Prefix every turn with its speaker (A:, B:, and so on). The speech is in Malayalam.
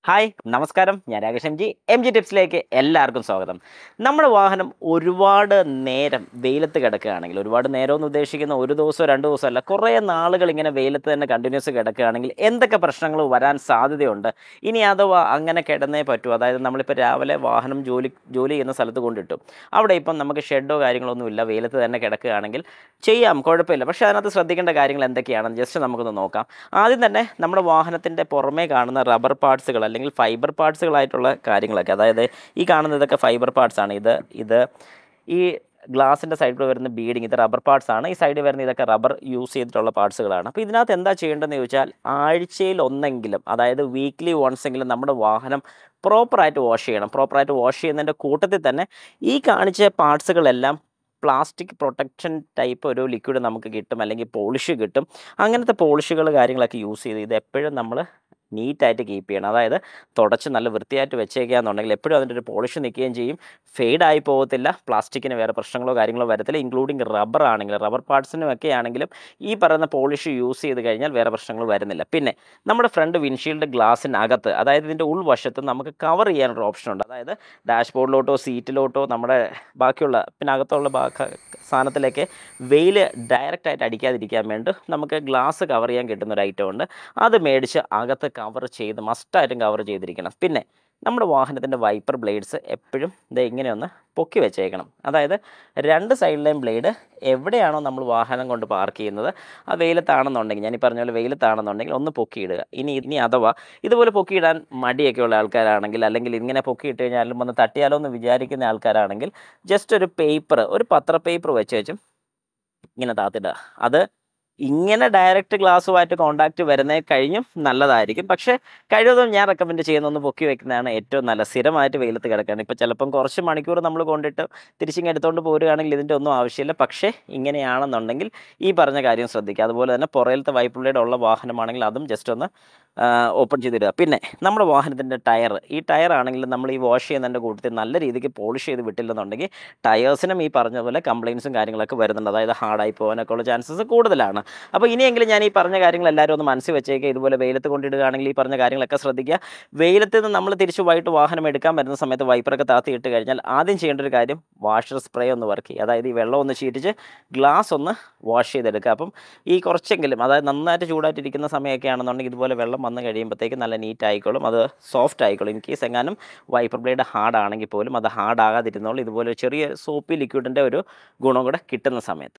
A: ഹായ് നമസ്കാരം ഞാൻ Rakesh M G M G ടിപ്സിലേക്ക് എല്ലാവർക്കും സ്വാഗതം നമ്മുടെ വാഹനം ഒരുപാട് നേരം വെയിലത്ത് കിടക്കുകയാണെങ്കിൽ ഒരുപാട് നേരം എന്ന് ഉദ്ദേശിക്കുന്ന ഒരു ദിവസമോ രണ്ട് ദിവസമോ അല്ല കുറേ നാളുകൾ ഇങ്ങനെ വെയിലത്ത് തന്നെ കണ്ടിന്യൂസ് കിടക്കുകയാണെങ്കിൽ എന്തൊക്കെ പ്രശ്നങ്ങൾ വരാൻ സാധ്യതയുണ്ട് ഇനി അഥവാ അങ്ങനെ കിടന്നേ പറ്റൂ അതായത് നമ്മളിപ്പോൾ രാവിലെ വാഹനം ജോലി ജോലി ചെയ്യുന്ന സ്ഥലത്ത് കൊണ്ടിട്ടു അവിടെ ഇപ്പം നമുക്ക് ഷെഡോ കാര്യങ്ങളൊന്നും ഇല്ല വെയിലത്ത് തന്നെ കിടക്കുകയാണെങ്കിൽ ചെയ്യാം കുഴപ്പമില്ല പക്ഷേ അതിനകത്ത് ശ്രദ്ധിക്കേണ്ട കാര്യങ്ങൾ എന്തൊക്കെയാണെന്ന് ജസ്റ്റ് നമുക്കൊന്ന് നോക്കാം ആദ്യം തന്നെ നമ്മുടെ വാഹനത്തിൻ്റെ പുറമേ കാണുന്ന റബ്ബർ പാർട്സുകൾ അല്ലെങ്കിൽ ഫൈബർ പാർട്സുകളായിട്ടുള്ള കാര്യങ്ങളൊക്കെ അതായത് ഈ കാണുന്ന ഇതൊക്കെ ഫൈബർ പാർട്സ് ആണ് ഇത് ഇത് ഈ ഗ്ലാസിൻ്റെ സൈഡിൽ വരുന്ന ബീഡിങ് ഇത് റബ്ബർ പാർട്സ് ആണ് ഈ സൈഡിൽ വരുന്ന ഇതൊക്കെ റബ്ബർ യൂസ് ചെയ്തിട്ടുള്ള പാർട്സുകളാണ് അപ്പോൾ ഇതിനകത്ത് എന്താ ചെയ്യേണ്ടതെന്ന് ചോദിച്ചാൽ ആഴ്ചയിൽ ഒന്നെങ്കിലും അതായത് വീക്ക്ലി വൺസ് എങ്കിലും നമ്മുടെ വാഹനം പ്രോപ്പറായിട്ട് വാഷ് ചെയ്യണം പ്രോപ്പറായിട്ട് വാഷ് ചെയ്യുന്നതിൻ്റെ കൂട്ടത്തിൽ തന്നെ ഈ കാണിച്ച പാർട്സുകളെല്ലാം പ്ലാസ്റ്റിക് പ്രൊട്ടക്ഷൻ ടൈപ്പ് ഒരു ലിക്വിഡ് നമുക്ക് കിട്ടും അല്ലെങ്കിൽ പോളിഷ് കിട്ടും അങ്ങനത്തെ പോളിഷുകൾ കാര്യങ്ങളൊക്കെ യൂസ് ചെയ്ത് ഇത് എപ്പോഴും നമ്മൾ നീറ്റായിട്ട് കീപ്പ് ചെയ്യണം അതായത് തുടച്ച് നല്ല വൃത്തിയായിട്ട് വെച്ചേക്കുക എന്നുണ്ടെങ്കിൽ എപ്പോഴും അതിൻ്റെ ഒരു പോളിഷ് നിൽക്കുകയും ചെയ്യും ഫെയ്ഡായി പോകത്തില്ല പ്ലാസ്റ്റിക്കിന് വേറെ പ്രശ്നങ്ങളോ കാര്യങ്ങളോ വരത്തില്ല ഇൻക്ലൂഡിങ് റബ്ബർ ആണെങ്കിൽ റബ്ബർ പാർട്സിനും ഒക്കെ ആണെങ്കിലും ഈ പറയുന്ന പോളിഷ് യൂസ് ചെയ്ത് കഴിഞ്ഞാൽ വേറെ പ്രശ്നങ്ങൾ വരുന്നില്ല പിന്നെ നമ്മുടെ ഫ്രണ്ട് വിൻഷീൽഡ് ഗ്ലാസ്സിനകത്ത് അതായത് ഇതിൻ്റെ ഉൾവശത്ത് നമുക്ക് കവർ ചെയ്യാനൊരു ഓപ്ഷൻ ഉണ്ട് അതായത് ഡാഷ്ബോർഡിലോട്ടോ സീറ്റിലോട്ടോ നമ്മുടെ ബാക്കിയുള്ള പിന്നെ അകത്തുള്ള ബാക്കി സാധനത്തിലേക്ക് വെയിൽ ഡയറക്റ്റായിട്ട് അടിക്കാതിരിക്കാൻ വേണ്ടി നമുക്ക് ഗ്ലാസ് കവർ ചെയ്യാൻ കിട്ടുന്ന ഒരു ഐറ്റം ഉണ്ട് അത് മേടിച്ച് അകത്ത് കവർ ചെയ്ത് മസ്റ്റായിട്ടും കവർ ചെയ്തിരിക്കണം പിന്നെ നമ്മുടെ വാഹനത്തിൻ്റെ വൈപ്പർ ബ്ലേഡ്സ് എപ്പോഴും ഇത് ഇങ്ങനെയൊന്ന് പൊക്കി വെച്ചേക്കണം അതായത് രണ്ട് സൈഡിലെയും ബ്ലേഡ് എവിടെയാണോ നമ്മൾ വാഹനം കൊണ്ട് പാർക്ക് ചെയ്യുന്നത് ആ വെയിലത്താണെന്നുണ്ടെങ്കിൽ ഞാൻ ഈ പറഞ്ഞ പോലെ വെയിലത്താണെന്നുണ്ടെങ്കിൽ ഒന്ന് പൊക്കിയിടുക ഇനി ഇനി അഥവാ ഇതുപോലെ പൊക്കിയിടാൻ മടിയൊക്കെ ഉള്ള ആൾക്കാരാണെങ്കിൽ അല്ലെങ്കിൽ ഇങ്ങനെ പൊക്കിയിട്ട് കഴിഞ്ഞാലും ഒന്ന് തട്ടിയാലോ എന്ന് വിചാരിക്കുന്ന ആൾക്കാരാണെങ്കിൽ ജസ്റ്റ് ഒരു പേപ്പർ ഒരു പത്ര പേപ്പർ വെച്ച് വെച്ചും ഇങ്ങനെ താത്തിടുക അത് ഇങ്ങനെ ഡയറക്റ്റ് ഗ്ലാസ്സുമായിട്ട് കോണ്ടാക്റ്റ് വരുന്നത് കഴിഞ്ഞും നല്ലതായിരിക്കും പക്ഷേ കഴിവതും ഞാൻ റെക്കമെൻഡ് ചെയ്യുന്ന ഒന്ന് പൊക്കി വെക്കുന്നതാണ് ഏറ്റവും നല്ല സ്ഥിരമായിട്ട് വെയിലത്ത് കിടക്കുകയാണ് ഇപ്പോൾ ചിലപ്പം കുറച്ച് മണിക്കൂർ നമ്മൾ കൊണ്ടിട്ട് തിരിച്ചിങ്ങ് എടുത്തുകൊണ്ട് പോരുകയാണെങ്കിൽ ഇതിൻ്റെ ഒന്നും ആവശ്യമില്ല പക്ഷേ ഇങ്ങനെയാണെന്നുണ്ടെങ്കിൽ ഈ പറഞ്ഞ കാര്യം ശ്രദ്ധിക്കുക അതുപോലെ തന്നെ പുറയിലത്തെ വൈപ്പുള്ളിയുടെ ഉള്ള വാഹനമാണെങ്കിൽ അതും ജസ്റ്റ് ഒന്ന് ഓപ്പൺ ചെയ്തിടുക പിന്നെ നമ്മുടെ വാഹനത്തിൻ്റെ ടയർ ഈ ടയർ ആണെങ്കിൽ നമ്മൾ ഈ വാഷ് ചെയ്യുന്നതിൻ്റെ കൂട്ടത്തിൽ നല്ല രീതിക്ക് പോളിഷ് ചെയ്ത് വിട്ടില്ലെന്നുണ്ടെങ്കിൽ ടയേഴ്സിനും ഈ പറഞ്ഞ പോലെ കംപ്ലയിൻസും കാര്യങ്ങളൊക്കെ വരുന്നുണ്ട് അതായത് ഹാർഡായി പോകാനൊക്കെ ഉള്ള ചാൻസസ് കൂടുതലാണ് അപ്പോൾ ഇനിയെങ്കിലും ഞാൻ ഈ പറഞ്ഞ കാര്യങ്ങൾ എല്ലാവരും ഒന്ന് മനസ്സിൽ വെച്ചേക്കുക ഇതുപോലെ വെയിലത്ത് കൊണ്ടിടുകയാണെങ്കിൽ ഈ പറഞ്ഞ കാര്യങ്ങളൊക്കെ ശ്രദ്ധിക്കുക വെയിലത്ത് നിന്ന് നമ്മൾ തിരിച്ചു പോയിട്ട് വാഹനം എടുക്കാൻ വരുന്ന സമയത്ത് വൈപ്പറൊക്കെ താത്തി ഇട്ട് കഴിഞ്ഞാൽ ആദ്യം ചെയ്യേണ്ട ഒരു കാര്യം വാഷർ സ്പ്രേ ഒന്ന് വർക്ക് ചെയ്യുക അതായത് ഈ വെള്ളം ഒന്ന് ചീറ്റിച്ച് ഗ്ലാസ് ഒന്ന് വാഷ് ചെയ്തെടുക്കുക അപ്പം ഈ കുറച്ചെങ്കിലും അതായത് നന്നായിട്ട് ചൂടായിട്ടിരിക്കുന്ന സമയമൊക്കെ ആണെന്നുണ്ടെങ്കിൽ ഇതുപോലെ വെള്ളം വന്ന് കഴിയുമ്പോഴത്തേക്ക് നല്ല നീറ്റ് ആയിക്കോളും അത് സോഫ്റ്റ് ആയിക്കോളും ഇൻ കേസ് എങ്ങാനും വൈപ്പർ ബ്ലേഡ് ഹാർഡ് ആണെങ്കിൽ പോലും അത് ഹാർഡ് ആകാതിരുന്നോളും ഇതുപോലെ ചെറിയ സോപ്പി ലിക്വിഡിൻ്റെ ഒരു ഗുണം കൂടെ കിട്ടുന്ന സമയത്ത്